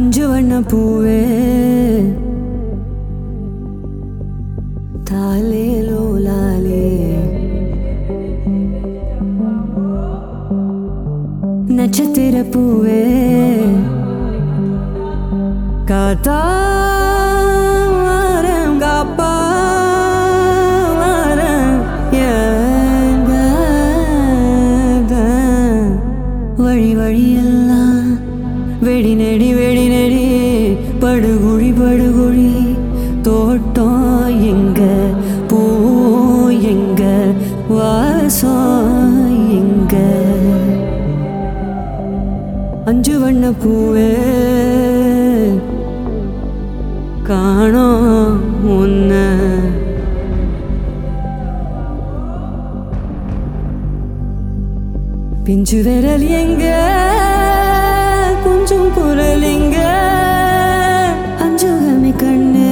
அஞ்சு வண்ண பூவே தாலே லோலாலே நட்சத்திர பூவே காத்தாரம் காப்பாரம் எங்க வழி வழியெல்லாம் வெடி நெடி வெடி நெடி படுகுழி படுகுழி தோட்டம் எங்க பூ எங்க வாசம் எங்க அஞ்சு வண்ண பூவே காணோம் உன்ன பிஞ்சு விரல் எங்க கொஞ்சம் குரல் எங்க அஞ்சுகமே கண்ணு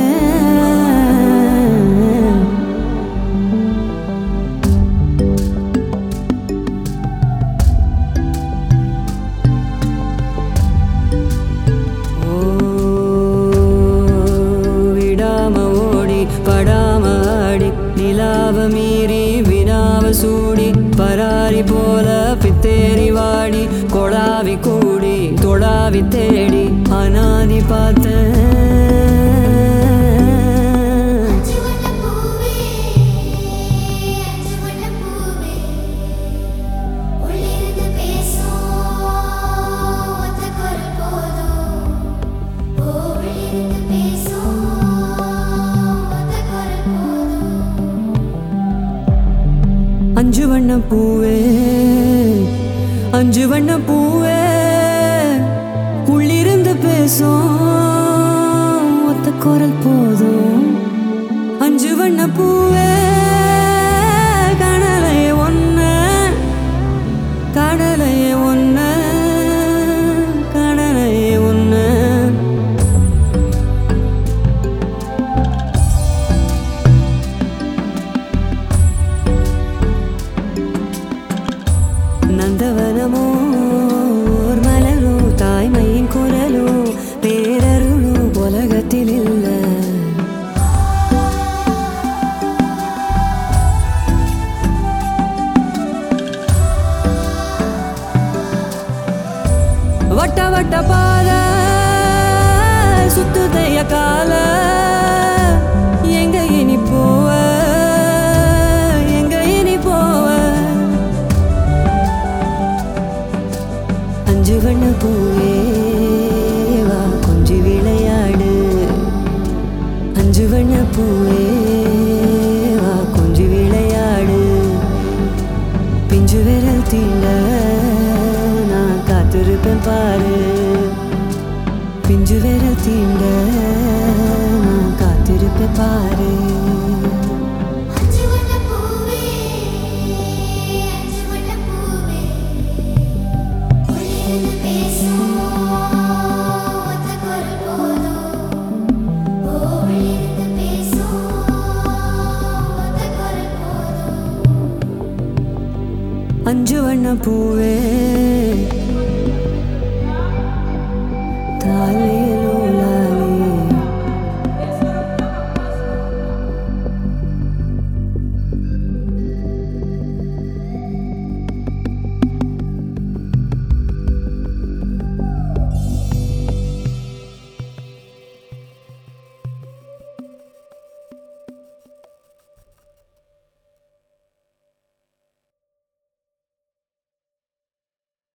ஓ, விடாம ஓடி படாம ஆடி நிலாவ மீறி வினாவ சூடி பராரி போல பித்தேரி வாடி கொழாவி கூடி தொழாவி தேடி அனாதி பார்த்தேன் அஞ்சு வண்ண பூவே அஞ்சு வண்ண பூவே உள்ளிருந்து பேசும் ஒத்த குரல் போதும் ஓ உள்ளிருந்து பேசும் ஒத்த குரல் போதும் அஞ்சு வண்ண பூவே அஞ்சு வண்ண பூவே உள்ளிருந்து பேசும் ஒத்த குரல் போதும் அஞ்சு வண்ண பூவே கடலையே ஒன்ன கடலையே ஒன்ன கடலையே ஒன்ன நந்தவனமோ ஓர் மலரோ தாய்மையின் குரலோ பேரருளோ உலகத்தில் இல்ல வட்ட வட்ட பாத சுத்துதைய கால எங்க இனி போவ எங்க இனி போவ அஞ்சு வண்ண பூவே வா கொஞ்சி விளையாடு அஞ்சு வண்ண பூவே வா கொஞ்சி விளையாடு பிஞ்சு விரல் தீண்ட நான் காத்திருப்பேன் பாரு பிஞ்சு விரல் தீண்ட நான் காத்திருப்பேன் பாரு அஞ்சு வண்ண பூவே அஞ்சு வண்ண பூவே உள்ளிருந்து பேசும் ஒத்த குரல் போதும் ஓ உள்ளிருந்து பேசும் ஒத்த குரல் போதும் அஞ்சு வண்ண பூவே தாலே